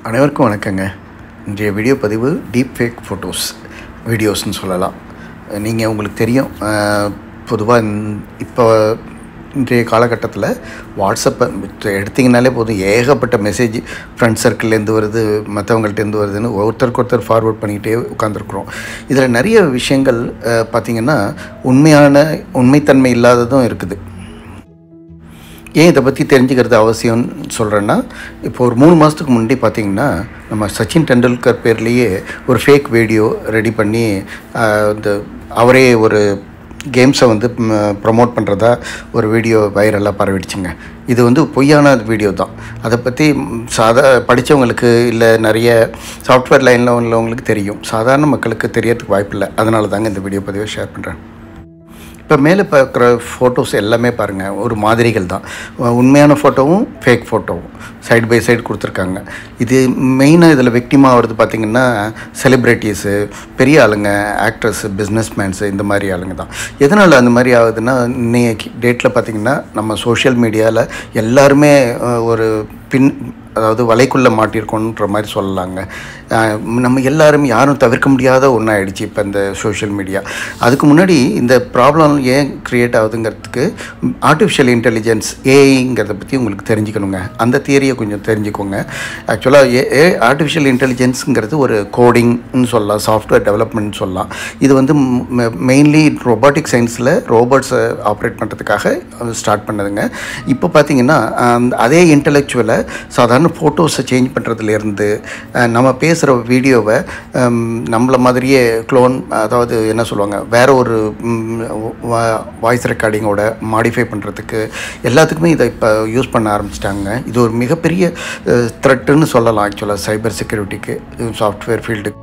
அனைவருக்கும் வணக்கங்க இன்றைய வீடியோ பதிவு டீப் ஃபேக் ஃபோட்டோஸ் வீடியோஸ்னு சொல்லலாம் நீங்கள் உங்களுக்கு தெரியும் பொதுவாக இப்போ இன்றைய காலகட்டத்தில் வாட்ஸ்அப்பை எடுத்திங்கனாலே போதும் ஏகப்பட்ட மெசேஜ் ஃப்ரெண்ட் சர்க்கிள்லேருந்து வருது மற்றவங்கள்ட்டேருந்து வருதுன்னு ஒருத்தருக்கு ஒருத்தர் ஃபார்வர்ட் பண்ணிக்கிட்டே உட்காந்துருக்குறோம் இதில் நிறைய விஷயங்கள் அஹ், பார்த்திங்கன்னா உண்மையான உண்மைத்தன்மை இல்லாததும் இருக்குது ஏன் இதை பற்றி தெரிஞ்சுக்கிறது அவசியம்னு சொல்கிறேன்னா இப்போ ஒரு மூணு மாதத்துக்கு முன்னாடி பார்த்தீங்கன்னா நம்ம சச்சின் டெண்டுல்கர் பேர்லேயே ஒரு ஃபேக் வீடியோ ரெடி பண்ணி ஆஹ், இந்த அவரே ஒரு கேம்ஸை வந்து ப்ரமோட் பண்ணுறதா ஒரு வீடியோ வைரலாக பரவிடுச்சுங்க இது வந்து பொய்யான வீடியோ தான் அதை பற்றி சாதா படித்தவங்களுக்கு இல்லை நிறைய சாஃப்ட்வேர் லைனில் உள்ளவங்களுக்கு தெரியும் சாதாரண மக்களுக்கு தெரியறதுக்கு வாய்ப்பில்லை அதனால தாங்க இந்த வீடியோ பதிவை ஷேர் பண்ணுறேன் இப்போ மேலே பார்க்குற ஃபோட்டோஸ் எல்லாமே பாருங்கள் ஒரு மாதிரிகள் தான் உண்மையான ஃபோட்டோவும் ஃபேக் ஃபோட்டோவும் சைடு பை சைடு கொடுத்துருக்காங்க இது மெயினாக இதில் விக்டிமாக வருது பார்த்திங்கன்னா செலிப்ரிட்டிஸு பெரிய ஆளுங்க ஆக்ட்ரஸு பிஸ்னஸ்மேன்ஸு இந்த மாதிரி ஆளுங்க தான் எதனால் அந்த மாதிரி ஆகுதுன்னா இன்னைக்கு டேட்டில் பார்த்திங்கன்னா நம்ம சோஷியல் மீடியாவில் எல்லாருமே அஹ், ஒரு பின் அதாவது வலைக்குள்ளே மாட்டியிருக்கோன்ற மாதிரி சொல்லலாங்க அஹ் நம்ம எல்லாரும் யாரும் தவிர்க்க முடியாத ஒன்றாயிடுச்சு இப்போ இந்த சோஷியல் மீடியா அதுக்கு முன்னாடி இந்த ப்ராப்ளம் ஏன் க்ரியேட் ஆகுதுங்கிறதுக்கு ஆர்டிஃபிஷியல் இன்டெலிஜென்ஸ் ஏஐங்கிறத பற்றி உங்களுக்கு தெரிஞ்சுக்கணுங்க அந்த தியரியை கொஞ்சம் தெரிஞ்சுக்கோங்க ஆக்சுவலாக ஏ ஏ ஆர்டிஃபிஷியல் இன்டெலிஜென்ஸுங்கிறது ஒரு கோடிங்னு சொல்லலாம் சாஃப்ட்வேர் டெவலப்மெண்ட் சொல்லலாம் இது வந்து மெயின்லி ரொபாட்டிக் சயின்ஸில் ரோபோட்ஸை ஆப்ரேட் பண்ணுறதுக்காக ஸ்டார்ட் பண்ணதுங்க இப்போ பார்த்தீங்கன்னா அந்த அதே இன்டெலெக்சுவலை சாதாரண ஃபோட்டோஸை சேஞ்ச் பண்ணுறதுலேருந்து நம்ம பேசுகிற வீடியோவை நம்மளை மாதிரியே க்ளோன் அதாவது என்ன சொல்லுவாங்க வேற ஒரு வாய்ஸ் ரெக்கார்டிங்கோட மாடிஃபை பண்ணுறதுக்கு எல்லாத்துக்குமே இதை இப்போ யூஸ் பண்ண ஆரம்பிச்சிட்டாங்க இது ஒரு மிகப்பெரிய த்ரெட்டுன்னு சொல்லலாம் ஆக்சுவலாக சைபர் செக்யூரிட்டிக்கு சாஃப்ட்வேர் ஃபீல்டு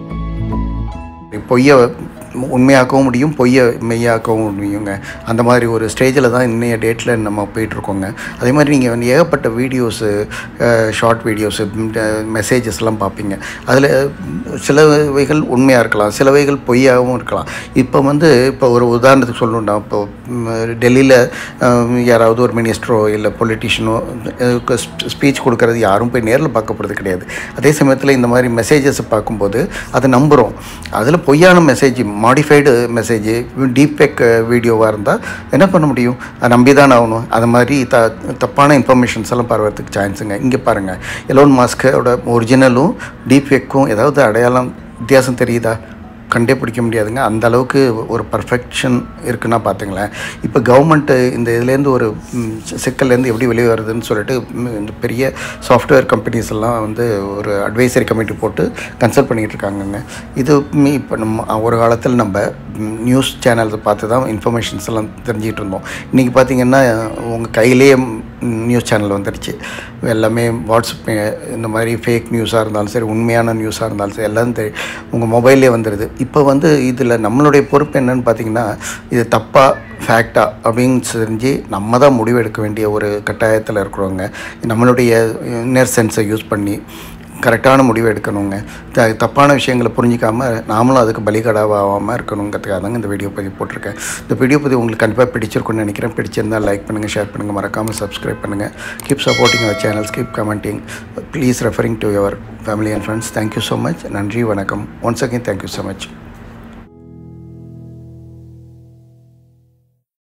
பொய்யை உண்மையாக்கவும் முடியும் பொய்யை மெய்யாக்கவும் முடியுங்க அந்த மாதிரி ஒரு ஸ்டேஜில் தான் இன்றைய டேட்டில் நம்ம போயிட்டுருக்கோங்க அதே மாதிரி நீங்கள் வந்து ஏகப்பட்ட வீடியோஸு ஷார்ட் வீடியோஸு மெசேஜஸ்லாம் பார்ப்பீங்க அதில் சிலவைகள் உண்மையாக இருக்கலாம் சிலவைகள் பொய்யாகவும் இருக்கலாம் இப்போ வந்து இப்போ ஒரு உதாரணத்துக்கு சொல்லணும்னா இப்போ டெல்லியில் யாராவது ஒரு மினிஸ்டரோ இல்லை பொலிட்டிஷியனோ ஸ்பீச் கொடுக்கறது யாரும் போய் நேரில் பார்க்க போகிறது கிடையாது அதே சமயத்தில் இந்த மாதிரி மெசேஜஸை பார்க்கும்போது அதை நம்புகிறோம் அதில் பொய்யான மெசேஜ் மாடிஃபைடு மெசேஜ் டீப்பேக் வீடியோவாக இருந்தால் என்ன பண்ண முடியும் அதை நம்பி தான் ஆகணும் அது மாதிரி த தப்பான இன்ஃபர்மேஷன்ஸ் எல்லாம் பரவறதுக்கு சான்ஸுங்க இங்கே பாருங்கள் எலோன் மாஸ்கோட ஒரிஜினலும் டீப்பேக்கும் ஏதாவது அடையாளம் வித்தியாசம் தெரியுதா கண்டே பிடிக்க முடியாதுங்க அந்த அளவுக்கு ஒரு பர்ஃபெக்ஷன் இருக்குன்னா பார்த்துங்களேன் இப்போ கவர்மெண்ட்டு இந்த இதுலேருந்து ஒரு ம், சிக்கல்லேருந்து எப்படி வெளியே வருதுன்னு சொல்லிட்டு ம், இந்த பெரிய சாஃப்ட்வேர் கம்பெனிஸ் எல்லாம் வந்து ஒரு அட்வைசரி கமிட்டி போட்டு கன்சல்ட் பண்ணிகிட்டு இருக்காங்கங்க இது மீ இப்போ நம்ம ஒரு காலத்தில் நம்ம நியூஸ் சேனல்ஸை பார்த்து தான் இன்ஃபர்மேஷன்ஸ் எல்லாம் தெரிஞ்சிகிட்டு இருந்தோம் இன்றைக்கி பார்த்தீங்கன்னா உங்கள் கையிலேயே நியூஸ் சேனல் வந்துடுச்சு எல்லாமே வாட்ஸ்அப் இந்த மாதிரி ஃபேக் நியூஸாக இருந்தாலும் சரி உண்மையான நியூஸாக இருந்தாலும் சரி எல்லாம் தெரி உங்கள் மொபைல்லே வந்துடுது இப்போ வந்து இதில் நம்மளுடைய பொறுப்பு என்னன்னு பார்த்தீங்கன்னா இது தப்பாக ஃபேக்டா அப்படின்னு தெரிஞ்சு நம்ம தான் முடிவு எடுக்க வேண்டிய ஒரு கட்டாயத்தில் இருக்கிறவங்க நம்மளுடைய இன்னர் சென்ஸை யூஸ் பண்ணி கரெக்டான முடிவு எடுக்கணுங்க த தப்பான விஷயங்களை புரிஞ்சிக்காமல் நாமளும் அதுக்கு பலிகடாவாகாமல் இருக்கணுங்கிறதுக்காக தாங்க இந்த வீடியோ பதிவு போட்டிருக்கேன் இந்த வீடியோ பதிவு உங்களுக்கு கண்டிப்பாக பிடிச்சிருக்குன்னு நினைக்கிறேன் பிடிச்சிருந்தால் லைக் பண்ணுங்கள் ஷேர் பண்ணுங்கள் மறக்காமல் சப்ஸ்கிரைப் பண்ணுங்கள் keep supporting our channels keep commenting please referring to your family and friends thank you so much நன்றி வணக்கம் once again thank you so much